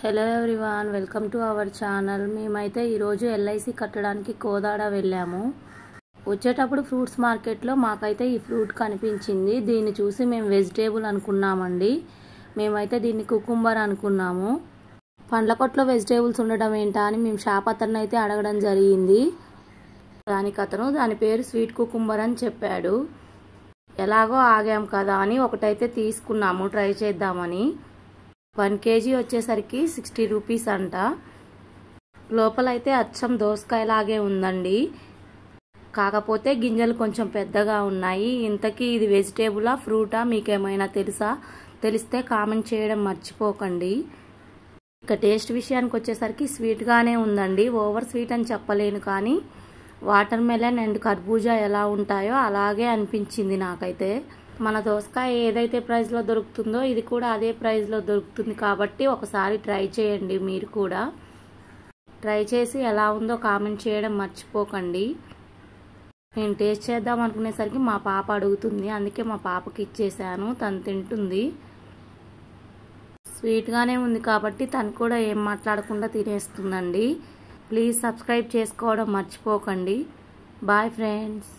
hello everyone welcome to our channel మేమైతే ఈరోజు LIC కట్టడానికి కోదాడ వెళ్ళాము వచ్చేటప్పుడు ఫ్రూట్స్ మార్కెట్లో మాకైతే ఈ ఫ్రూట్ కనిపించింది దీన్ని చూసి మేము వెజిటేబుల్ అనుకున్నామండి మేమైతే దీన్ని కుకుంబర్ అనుకున్నాము పండ్ల కొట్లో వెజిటేబుల్స్ ఉండడం ఏంటా అని మేము షాప్ అతన్ని అయితే అడగడం జరిగింది దానికి అతను దాని పేరు స్వీట్ కుకుంబర్ అని చెప్పాడు ఎలాగో ఆగాం కదా అని ఒకటైతే తీసుకున్నాము ట్రై చేద్దామని వన్ కేజీ వచ్చేసరికి సిక్స్టీ రూపీస్ అంట లోపలైతే అచ్చం దోసకాయలాగే ఉందండి కాకపోతే గింజలు కొంచెం పెద్దగా ఉన్నాయి ఇంతకీ ఇది వెజిటేబులా ఫ్రూటా మీకేమైనా తెలుసా తెలిస్తే కామెంట్ చేయడం మర్చిపోకండి ఇక టేస్ట్ విషయానికి వచ్చేసరికి స్వీట్గానే ఉందండి ఓవర్ స్వీట్ అని చెప్పలేను కానీ వాటర్ మెలన్ అండ్ కర్బూజా ఎలా ఉంటాయో అలాగే అనిపించింది నాకైతే మన దోసకాయ ఏదైతే ప్రైస్లో దొరుకుతుందో ఇది కూడా అదే ప్రైస్లో దొరుకుతుంది కాబట్టి ఒకసారి ట్రై చేయండి మీరు కూడా ట్రై చేసి ఎలా ఉందో కామెంట్ చేయడం మర్చిపోకండి నేను టేస్ట్ చేద్దాం అనుకునేసరికి మా పాప అడుగుతుంది అందుకే మా పాపకి ఇచ్చేసాను తను తింటుంది స్వీట్గానే ఉంది కాబట్టి తను కూడా ఏం మాట్లాడకుండా తినేస్తుందండి ప్లీజ్ సబ్స్క్రైబ్ చేసుకోవడం మర్చిపోకండి బాయ్ ఫ్రెండ్స్